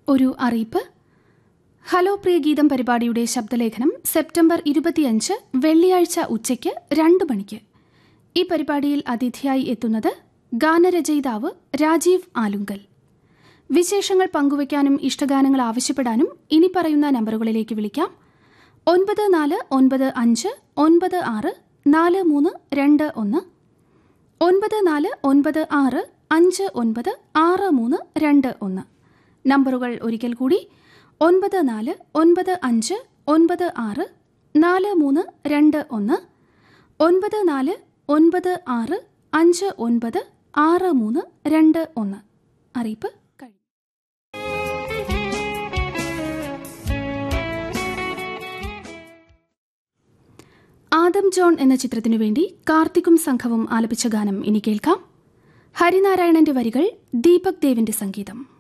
ഒരു അറിയിപ്പ് ഹലോ പ്രിയ ഗീതം പരിപാടിയുടെ ശബ്ദലേഖനം സെപ്റ്റംബർ ഇരുപത്തിയഞ്ച് വെള്ളിയാഴ്ച ഉച്ചയ്ക്ക് രണ്ട് മണിക്ക് ഈ പരിപാടിയിൽ അതിഥിയായി എത്തുന്നത് ഗാനരചയിതാവ് രാജീവ് ആലുങ്കൽ വിശേഷങ്ങൾ പങ്കുവയ്ക്കാനും ഇഷ്ടഗാനങ്ങൾ ആവശ്യപ്പെടാനും ഇനി പറയുന്ന നമ്പറുകളിലേക്ക് വിളിക്കാം ഒൻപത് നാല് ഒൻപത് അഞ്ച് ഒൻപത് ആറ് നാല് മൂന്ന് രണ്ട് ഒന്ന് ഒൻപത് നാല് ഒൻപത് ആറ് അഞ്ച് ഒൻപത് ആറ് മൂന്ന് രണ്ട് ഒന്ന് നമ്പറുകൾ ഒരിക്കൽ കൂടി ഒൻപത് നാല് ഒൻപത് അഞ്ച് ഒൻപത് ആറ് നാല് മൂന്ന് രണ്ട് ഒന്ന് ഒൻപത് നാല് ഒൻപത് ആറ് അഞ്ച് ഒൻപത് ആറ് മൂന്ന് രണ്ട് ഒന്ന് അറിയിപ്പ് കഴിഞ്ഞു ആദം ജോൺ എന്ന ചിത്രത്തിനു വേണ്ടി കാർത്തിക്കും സംഘവും ആലപിച്ച ഗാനം ഇനി കേൾക്കാം ഹരിനാരായണന്റെ വരികൾ ദീപക് ദേവിന്റെ സംഗീതം